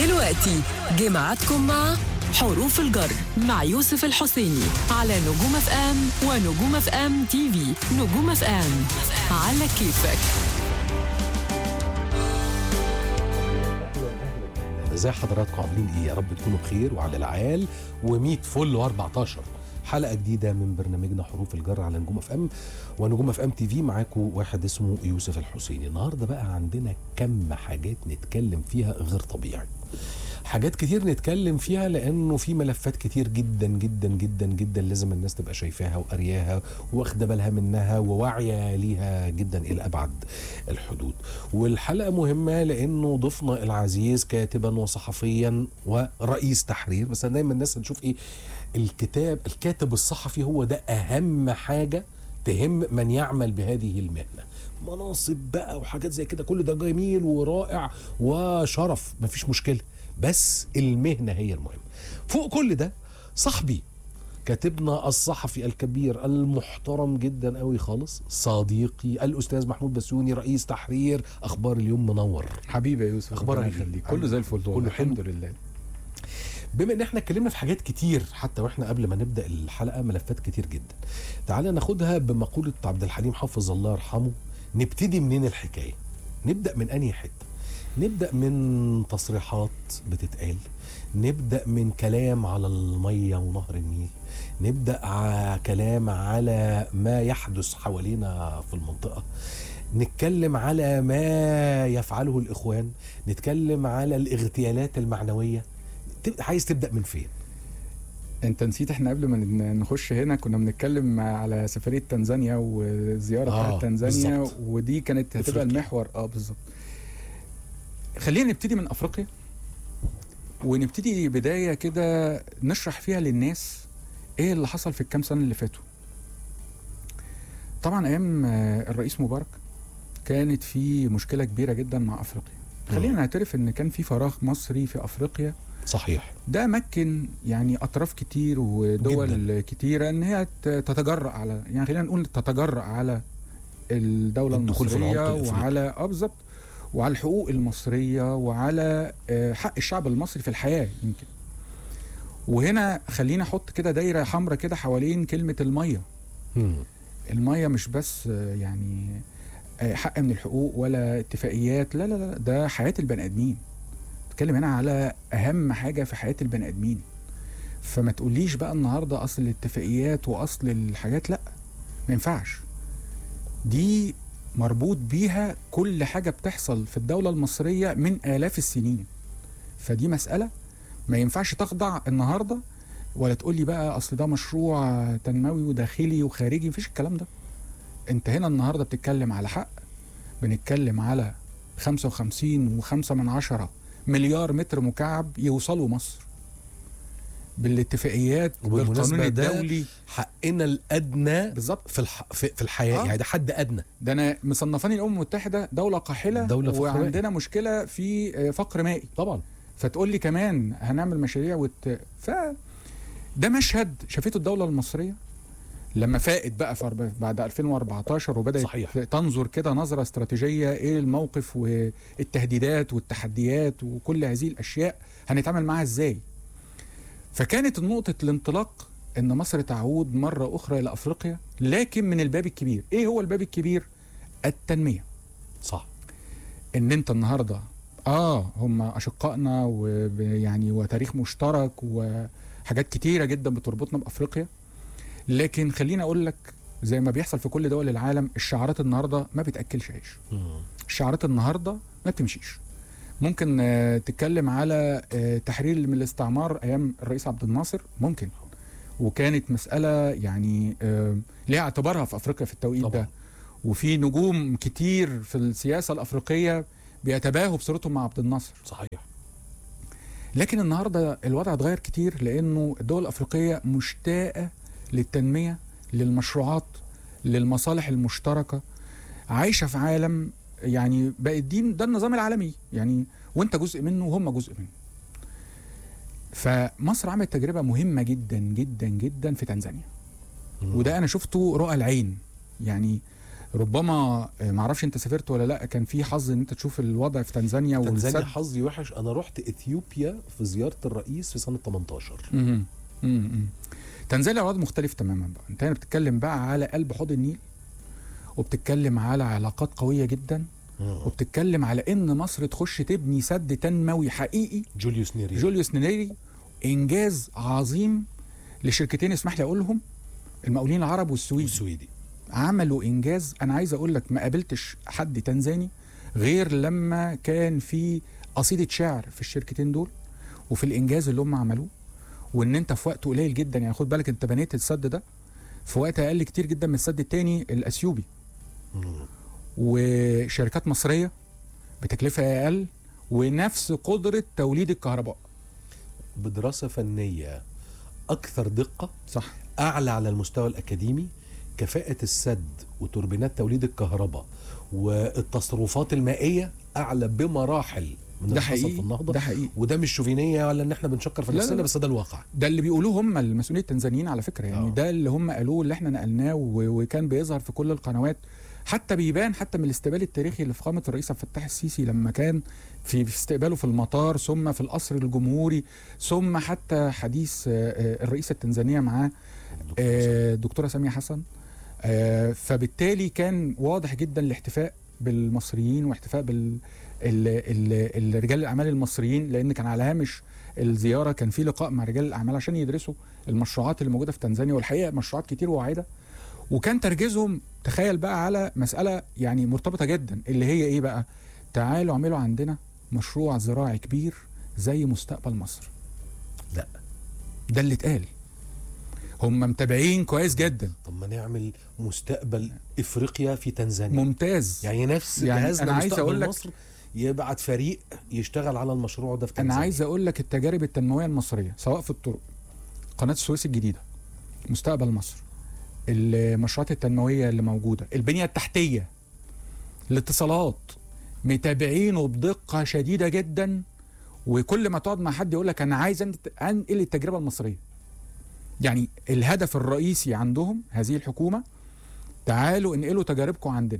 دلوقتي جمعتكم مع حروف الجر مع يوسف الحسيني على نجوم اف ام ونجوم اف ام تي في نجوم اف ام على كيفك ازي حضراتكم عاملين ايه يا رب تكونوا بخير وعلى العال و100 فل و14 حلقه جديده من برنامجنا حروف الجر على نجوم اف ام ونجوم اف ام تي في معاكم واحد اسمه يوسف الحسيني النهارده بقى عندنا كم حاجات نتكلم فيها غير طبيعي حاجات كتير نتكلم فيها لانه في ملفات كتير جدا جدا جدا جدا لازم الناس تبقى شايفاها وقارياها واخده بالها منها وواعيه ليها جدا الى ابعد الحدود والحلقه مهمه لانه ضيفنا العزيز كاتبا وصحفيا ورئيس تحرير بس دايما الناس هنشوف ايه الكتاب الكاتب الصحفي هو ده اهم حاجه تهم من يعمل بهذه المهنه مناصب بقى وحاجات زي كده كل ده جميل ورائع وشرف مفيش مشكله بس المهنه هي المهم فوق كل ده صاحبي كاتبنا الصحفي الكبير المحترم جدا قوي خالص صديقي الاستاذ محمود بسيوني رئيس تحرير اخبار اليوم منور حبيبي يا يوسف أخبارك ربنا إيه؟ يخليك كله زي الفل كله والله حلو؟ الحمد لله بما ان احنا اتكلمنا في حاجات كتير حتى واحنا قبل ما نبدا الحلقه ملفات كتير جدا تعالى ناخدها بمقوله عبد الحليم حافظ الله يرحمه نبتدي منين الحكايه نبدا من انهي حته نبدا من تصريحات بتتقال نبدا من كلام على الميه ونهر النيل نبدا ع- كلام على ما يحدث حوالينا في المنطقه نتكلم على ما يفعله الاخوان نتكلم على الاغتيالات المعنويه تب- عايز تبدا من فين انت نسيت احنا قبل ما ن- نخش هنا كنا بنتكلم على سفريه تنزانيا والزياره آه، بتاعت تنزانيا بالظبط. ودي كانت هتبقى أفريقيا. المحور اه بالظبط خلينا نبتدي من افريقيا ونبتدي بدايه كده نشرح فيها للناس ايه اللي حصل في الكام سنه اللي فاتوا طبعا ايام آه، الرئيس مبارك كانت في مشكله كبيره جدا مع افريقيا خلينا نعترف ان كان في فراغ مصري في افريقيا صحيح ده مكن يعني اطراف كتير ودول جداً. جداً. كتيره ان هي ت- تتجرأ على يعني خلينا نقول تتجرأ على الدوله الدخول في العمق المصريه الإفريقي. وعلى اه بالظبط وعلى الحقوق المصريه وعلى آه، حق الشعب المصري في الحياه يمكن وهنا خلينا احط كده دايره حمراء كده حوالين كلمه الميه مم. الميه مش بس آه، يعني آه، حق من الحقوق ولا اتفاقيات لا لا لا ده حياه البني ادمين بتكلم هنا على اهم حاجه في حياه البني ادمين فما تقوليش بقى النهارده اصل الاتفاقيات واصل الحاجات لا ما ينفعش دي مربوط بيها كل حاجه بتحصل في الدوله المصريه من الاف السنين فدي مساله ما ينفعش تخضع النهارده ولا تقول لي بقى اصل ده مشروع تنموي وداخلي وخارجي مفيش الكلام ده انت هنا النهارده بتتكلم على حق بنتكلم على 55 و5 من عشرة مليار متر مكعب يوصلوا مصر بالاتفاقيات وبالمناسبة بالقانون ده الدولي حقنا الادنى بالظبط في الح... في, في الحياه آه. يعني ده حد ادنى ده انا مصنفاني الامم المتحده دوله قاحله دولة فقر مائي. وعندنا مشكله في آه، فقر مائي طبعا فتقول لي كمان هنعمل مشاريع وت... ف ده مشهد شافته الدوله المصريه لما فاقت بقى في أرب- بعد 2014 وبدات صحيح. تنظر كده نظره استراتيجيه ايه الموقف والتهديدات والتحديات وكل هذه الاشياء هنتعامل معاها ازاي فكانت نقطه الانطلاق ان مصر تعود مره اخرى الى افريقيا لكن من الباب الكبير ايه هو الباب الكبير التنميه صح ان انت النهارده اه هم اشقائنا ويعني وتاريخ مشترك وحاجات كتيره جدا بتربطنا بافريقيا لكن خليني اقول لك زي ما بيحصل في كل دول العالم الشعارات النهارده ما بتاكلش عيش مم. الشعارات النهارده ما بتمشيش ممكن آه، تتكلم على آه، تحرير من الاستعمار ايام الرئيس عبد الناصر ممكن وكانت مساله يعني آه، ليها اعتبارها في افريقيا في التوقيت طبعاً. ده وفي نجوم كتير في السياسه الافريقيه بيتباهوا بصورتهم مع عبد الناصر صحيح لكن النهارده الوضع اتغير كتير لانه الدول الافريقيه مشتاقه للتنميه للمشروعات للمصالح المشتركه عايشه في عالم يعني بقت دي ده النظام العالمي يعني وانت جزء منه وهم جزء منه فمصر عملت تجربه مهمه جدا جدا جدا في تنزانيا مم. وده انا شفته رؤى العين يعني ربما آه، معرفش انت سافرت ولا لا كان في حظ ان انت تشوف الوضع في تنزانيا تنزانيا والسد حظي وحش انا رحت اثيوبيا في زياره الرئيس في سنه 18 مهم. مهم. تنزانيا الوضع مختلف تماما بقى انت هنا بتتكلم بقى على قلب حوض النيل وبتتكلم على علاقات قويه جدا آه. وبتتكلم على ان مصر تخش تبني سد تنموي حقيقي جوليوس نيري جوليوس نيري انجاز عظيم لشركتين اسمح لي اقولهم المقاولين العرب والسويد السويدي عملوا انجاز انا عايز اقول لك ما قابلتش حد تنزاني غير لما كان في قصيده شعر في الشركتين دول وفي الانجاز اللي هم عملوه وان انت في وقت قليل جدا يعني خد بالك انت بنيت السد ده في وقت اقل كتير جدا من السد التاني الاثيوبي مم. وشركات مصريه بتكلفه اقل ونفس قدره توليد الكهرباء بدراسه فنيه اكثر دقه صح اعلى على المستوى الاكاديمي كفاءه السد وتوربينات توليد الكهرباء والتصرفات المائيه اعلى بمراحل من ده اللي حصل في حقيقي النهضه ده حقيقي وده مش شوفينيه ولا ان احنا بنشكر في لا، لا، نفسنا لا. بس ده الواقع ده اللي بيقولوه هم المسؤولين التنزانيين على فكره يعني آه. ده اللي هم قالوه اللي احنا نقلناه و- وكان بيظهر في كل القنوات حتى بيبان حتى من الاستقبال التاريخي اللي في قامه الرئيس عبد الفتاح السيسي لما كان في في استقباله في المطار ثم في القصر الجمهوري ثم حتى حديث آه، آه، الرئيس التنزانيه معاه آه، دكتوره ساميه حسن آه، فبالتالي كان واضح جدا الاحتفاء بالمصريين واحتفاء بال ال- ال- الرجال الاعمال المصريين لان كان على هامش الزياره كان في لقاء مع رجال الاعمال عشان يدرسوا المشروعات اللي موجوده في تنزانيا والحقيقه مشروعات كتير واعده وكان تركيزهم تخيل بقى على مساله يعني مرتبطه جدا اللي هي ايه بقى تعالوا اعملوا عندنا مشروع زراعي كبير زي مستقبل مصر لا ده اللي اتقال هم متابعين كويس جدا طب ما نعمل مستقبل افريقيا في تنزانيا ممتاز يعني نفس يعني جهازنا أنا عايز مستقبل أقول لك- مصر يبعت فريق يشتغل على المشروع ده في انا تنزانيا عايز اقول لك التجارب التنمويه المصريه سواء في الطرق قناه السويس الجديده مستقبل مصر المشروعات التنمويه اللي موجوده البنيه التحتيه الاتصالات متابعينه بدقه شديده جدا وكل ما تقعد مع حد يقول لك انا عايز أنت- انقل التجربه المصريه يعني الهدف الرئيسي عندهم هذه الحكومه تعالوا انقلوا تجاربكم عندنا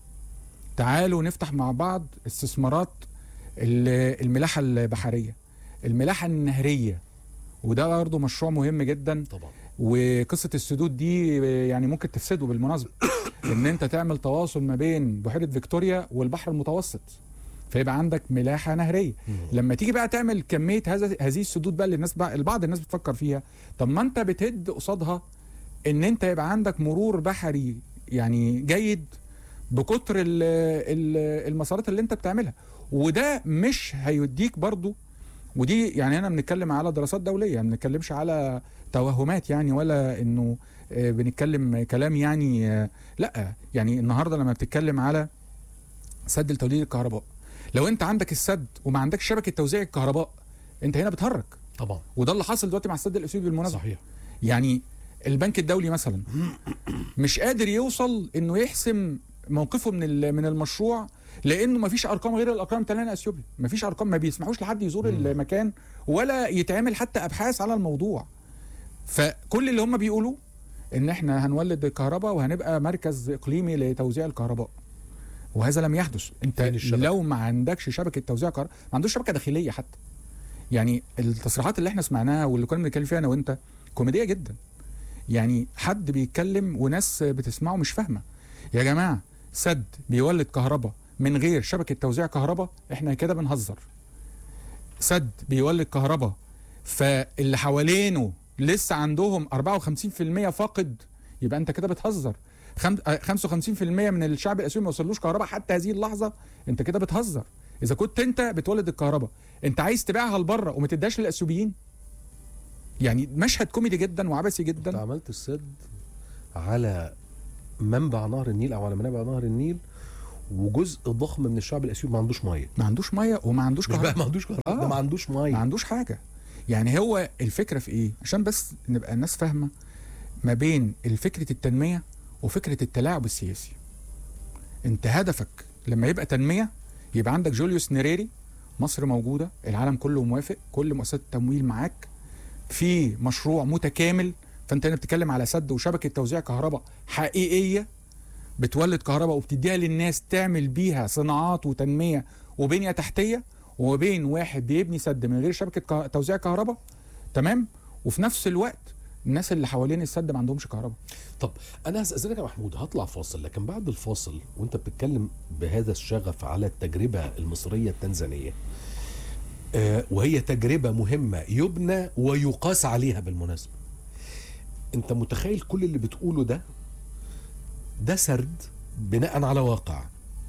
تعالوا نفتح مع بعض استثمارات ال- الملاحه البحريه الملاحه النهريه وده برضه مشروع مهم جدا طبعا وقصه السدود دي يعني ممكن تفسده بالمناسبه ان انت تعمل تواصل ما بين بحيره فيكتوريا والبحر المتوسط فيبقى عندك ملاحه نهريه لما تيجي بقى تعمل كميه هذا هذه السدود بقى اللي الناس بقى البعض الناس بتفكر فيها طب ما انت بتهد قصادها ان انت يبقى عندك مرور بحري يعني جيد بكتر ال- ال- المسارات اللي انت بتعملها وده مش هيديك برضو ودي يعني انا بنتكلم على دراسات دوليه ما بنتكلمش على توهمات يعني ولا انه آه، بنتكلم كلام يعني آه، لا يعني النهارده لما بتتكلم على سد لتوليد الكهرباء لو انت عندك السد وما عندكش شبكه توزيع الكهرباء انت هنا بتهرج طبعا وده اللي حاصل دلوقتي مع السد الاثيوبي بالمناسبه صحيح يعني البنك الدولي مثلا مش قادر يوصل انه يحسم موقفه من ال- من المشروع لانه ما فيش ارقام غير الارقام بتاعت اثيوبيا ما فيش ارقام ما بيسمحوش لحد يزور مم. المكان ولا يتعمل حتى ابحاث على الموضوع فكل اللي هم بيقولوا ان احنا هنولد الكهرباء وهنبقى مركز اقليمي لتوزيع الكهرباء وهذا لم يحدث انت فين الشبكة؟ لو ما عندكش شبكه توزيع كهرباء ما عندوش شبكه داخليه حتى يعني التصريحات اللي احنا سمعناها واللي كنا بنتكلم فيها انا وانت كوميديه جدا يعني حد بيتكلم وناس بتسمعه مش فاهمه يا جماعه سد بيولد كهرباء من غير شبكه توزيع كهرباء احنا كده بنهزر سد بيولد كهرباء فاللي حوالينه لسه عندهم 54% فاقد يبقى انت كده بتهزر خم... آه، 55% من الشعب الاثيوبي ما وصلوش كهرباء حتى هذه اللحظه انت كده بتهزر اذا كنت انت بتولد الكهرباء انت عايز تبيعها لبره وما تديهاش للاثيوبيين يعني مشهد كوميدي جدا وعبثي انت جدا عملت السد على منبع نهر النيل او على منابع نهر النيل وجزء ضخم من الشعب الاثيوبي ما عندوش ميه ما عندوش ميه وما عندوش مش بقى كهرباء ما عندوش كهرباء آه. ده ما عندوش ما ميه عندوش حاجه يعني هو الفكره في ايه عشان بس نبقى الناس فاهمه ما بين فكره التنميه وفكره التلاعب السياسي انت هدفك لما يبقى تنميه يبقى عندك جوليوس نيريري مصر موجوده العالم كله موافق كل مؤسسات التمويل معاك في مشروع متكامل فانت هنا بتتكلم على سد وشبكه توزيع كهرباء حقيقيه بتولد كهرباء وبتديها للناس تعمل بيها صناعات وتنميه وبنيه تحتيه وبين واحد بيبني سد من غير شبكه كه- توزيع كهرباء تمام وفي نفس الوقت الناس اللي حوالين السد ما عندهمش كهرباء طب انا هستاذنك يا محمود هطلع فاصل لكن بعد الفاصل وانت بتتكلم بهذا الشغف على التجربه المصريه التنزانيه آه وهي تجربه مهمه يبنى ويقاس عليها بالمناسبه انت متخيل كل اللي بتقوله ده ده سرد بناء على واقع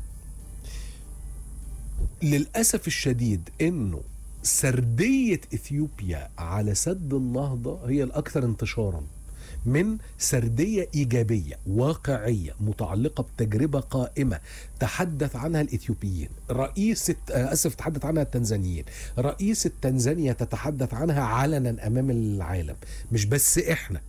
للاسف الشديد انه سرديه اثيوبيا على سد النهضه هي الاكثر انتشارا من سرديه ايجابيه واقعيه متعلقه بتجربه قائمه تحدث عنها الاثيوبيين رئيس آه، اسف تحدث عنها التنزانيين رئيس تنزانيا تتحدث عنها علنا امام العالم مش بس احنا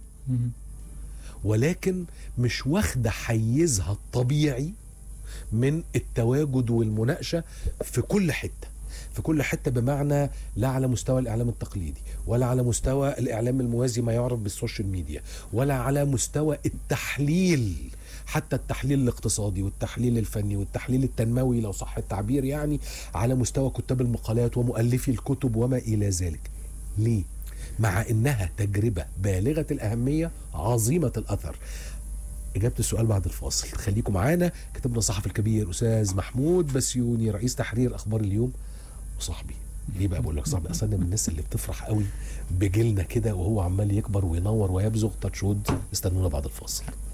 ولكن مش واخده حيزها الطبيعي من التواجد والمناقشه في كل حته في كل حته بمعنى لا على مستوى الاعلام التقليدي ولا على مستوى الاعلام الموازي ما يعرف بالسوشيال ميديا ولا على مستوى التحليل حتى التحليل الاقتصادي والتحليل الفني والتحليل التنموي لو صح التعبير يعني على مستوى كتاب المقالات ومؤلفي الكتب وما الى ذلك ليه مع انها تجربه بالغه الاهميه عظيمه الاثر اجابه السؤال بعد الفاصل خليكم معانا كتبنا الصحفي الكبير استاذ محمود بسيوني رئيس تحرير اخبار اليوم وصاحبي ليه بقى بقول لك صاحبي اصل أنا من الناس اللي بتفرح قوي بجيلنا كده وهو عمال يكبر وينور ويبزغ تاتشود استنونا بعد الفاصل